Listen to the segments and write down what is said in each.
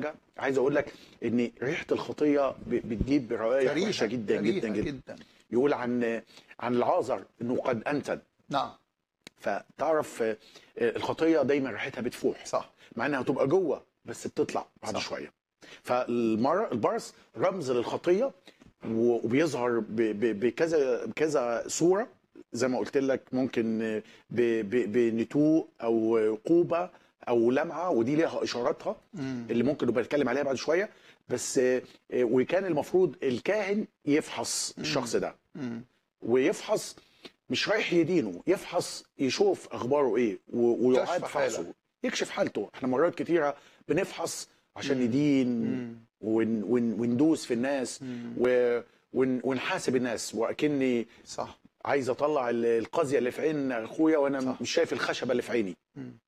حاجه عايز اقول لك ان ريحه الخطيه ب- بتجيب رائحه كريهة وحشه جدا كريهة جدا جدا جدا يقول عن عن العازر انه قد انتن نعم فتعرف آه، الخطيه دايما ريحتها بتفوح صح مع انها هتبقى جوه بس بتطلع بعد صح. شويه فالمر البرص رمز للخطيه و- وبيظهر ب- ب- بكذا بكذا صوره زي ما قلت لك ممكن ب- ب- بنتوء او قوبه او لمعه ودي ليها اشاراتها مم. اللي ممكن نبقى نتكلم عليها بعد شويه بس آه، آه، وكان المفروض الكاهن يفحص الشخص ده مم. ويفحص مش رايح يدينه يفحص يشوف اخباره ايه و- ويعاد كشف حالة. فحصه يكشف حالته احنا مرات كتيره بنفحص عشان ندين مم. ون ون وندوس في الناس مم. و ون ونحاسب الناس واكني صح عايز اطلع ال- القاضيه اللي في عين اخويا وانا صح. مش شايف الخشبه اللي في عيني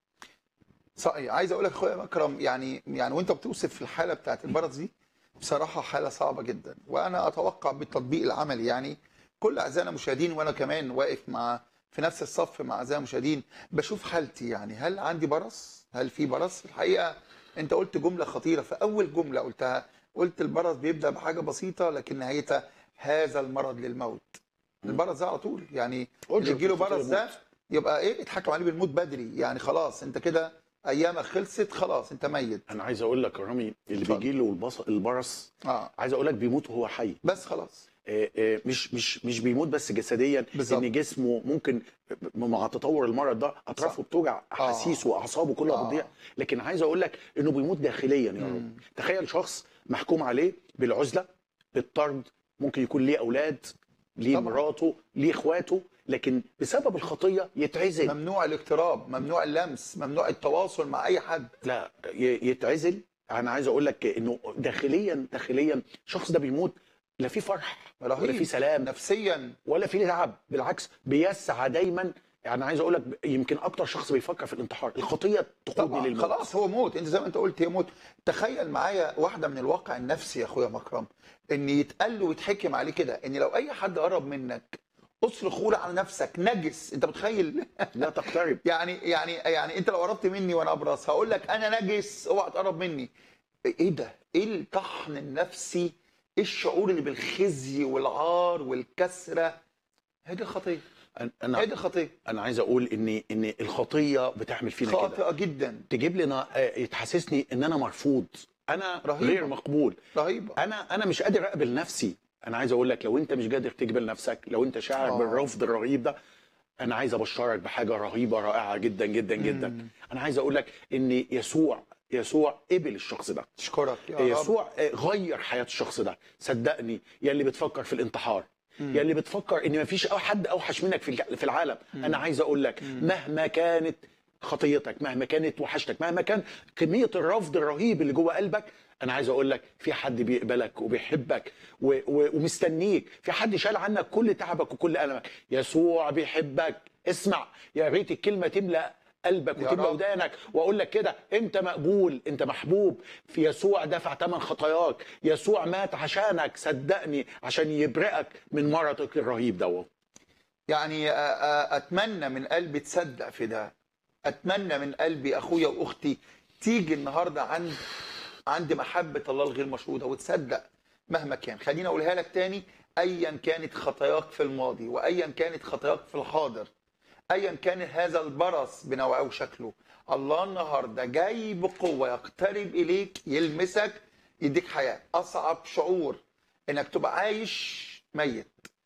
صحيح عايز اقول لك اخويا مكرم يعني يعني وانت بتوصف الحاله بتاعت البرص دي بصراحه حاله صعبه جدا وانا اتوقع بالتطبيق العملي يعني كل اعزائنا المشاهدين وانا كمان واقف مع في نفس الصف مع اعزائنا المشاهدين بشوف حالتي يعني هل عندي برص؟ هل في برص؟ الحقيقه انت قلت جمله خطيره في اول جمله قلتها قلت البرص بيبدا بحاجه بسيطه لكن نهايتها هذا المرض للموت. البرص ده على طول يعني قلت اللي يجيله خطير برص ده يبقى ايه اتحكم عليه بالموت بدري يعني خلاص انت كده ايامك خلصت خلاص انت ميت انا عايز اقول لك يا رامي اللي اتفضل. بيجي له البص... البرص اه عايز اقول لك بيموت وهو حي بس خلاص آه، آه، مش مش مش بيموت بس جسديا بالظبط. ان جسمه ممكن مع تطور المرض ده اطرافه بتوجع احاسيسه واعصابه كلها آه. بتضيع لكن عايز اقول لك انه بيموت داخليا يا مم. رب تخيل شخص محكوم عليه بالعزله بالطرد ممكن يكون ليه اولاد ليه طبعا. مراته ليه اخواته لكن بسبب الخطيه يتعزل ممنوع الاقتراب ممنوع اللمس ممنوع التواصل مع اي حد لا ي- يتعزل انا عايز اقول لك انه داخليا داخليا الشخص ده بيموت لا في فرح ولا رهيب في سلام نفسيا ولا في تعب بالعكس بيسعى دايما يعني عايز اقول لك يمكن اكتر شخص بيفكر في الانتحار الخطيه تقودني طبعا للموت خلاص هو موت انت زي ما انت قلت هي موت تخيل معايا واحده من الواقع النفسي يا اخويا مكرم ان يتقال له ويتحكم عليه كده ان لو اي حد قرب منك اصرخ قول على نفسك نجس انت متخيل لا تقترب يعني يعني يعني انت لو قربت مني وانا ابرص هقول لك انا نجس اوعى تقرب مني ايه ده ايه الطحن النفسي ايه الشعور اللي بالخزي والعار والكسره هي دي الخطيه أنا- هي انا دي الخطيه انا عايز اقول ان ان الخطيه بتعمل فينا كده خاطئه جدا تجيب لنا آه، تحسسني ان انا مرفوض انا رهيبة. غير مقبول رهيبه انا انا مش قادر اقبل نفسي انا عايز اقول لك لو انت مش قادر تقبل نفسك لو انت شاعر آه. بالرفض الرهيب ده انا عايز ابشرك بحاجه رهيبه رائعه جدا جدا جدا مم. انا عايز اقول لك ان يسوع يسوع قبل الشخص ده اشكرك يا رب يسوع آه، غير حياه الشخص ده صدقني يا اللي بتفكر في الانتحار مم. يا اللي بتفكر ان مفيش أو حد اوحش منك في الج- في العالم انا عايز اقول لك مم. مهما كانت خطيتك مهما كانت وحشتك مهما كان كميه الرفض الرهيب اللي جوه قلبك انا عايز اقول لك في حد بيقبلك وبيحبك و... و... ومستنيك في حد شال عنك كل تعبك وكل المك يسوع بيحبك اسمع يا ريت الكلمه تملا قلبك يا وتملا رب. ودانك واقول لك كده انت مقبول انت محبوب في يسوع دفع ثمن خطاياك يسوع مات عشانك صدقني عشان يبرئك من مرضك الرهيب دوت يعني آه، آه، اتمنى من قلبي تصدق في ده اتمنى من قلبي اخويا واختي تيجي النهارده عند عند محبه الله الغير مشهوده وتصدق مهما كان خليني اقولها لك تاني ايا كانت خطاياك في الماضي وايا كانت خطاياك في الحاضر ايا كان هذا البرص بنوعه وشكله الله النهارده جاي بقوه يقترب اليك يلمسك يديك حياه اصعب شعور انك تبقى عايش ميت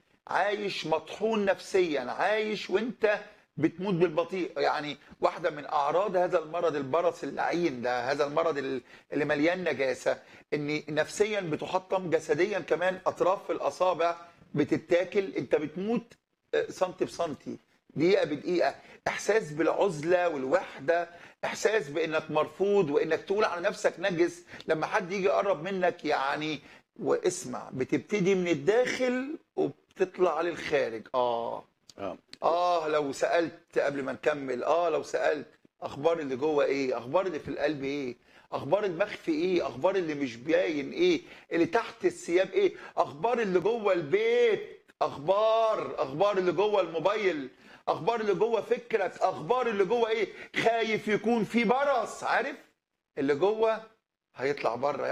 عايش مطحون نفسيا عايش وانت بتموت بالبطيء يعني واحده من اعراض هذا المرض البرص اللعين ده هذا المرض ال- اللي مليان نجاسه ان نفسيا بتحطم جسديا كمان اطراف الاصابع بتتاكل انت بتموت آه، سنتي بسنتي دقيقه بدقيقه احساس بالعزله والوحده احساس بانك مرفوض وانك تقول على نفسك نجس لما حد يجي يقرب منك يعني واسمع بتبتدي من الداخل وبتطلع للخارج اه آه. اه لو سالت قبل ما نكمل اه لو سالت اخبار اللي جوه ايه اخبار اللي في القلب ايه اخبار المخفي ايه اخبار اللي مش باين ايه اللي تحت الثياب ايه اخبار اللي جوه البيت اخبار اخبار اللي جوه الموبايل اخبار اللي جوه فكرك اخبار اللي جوه ايه خايف يكون في برص عارف اللي جوه هيطلع بره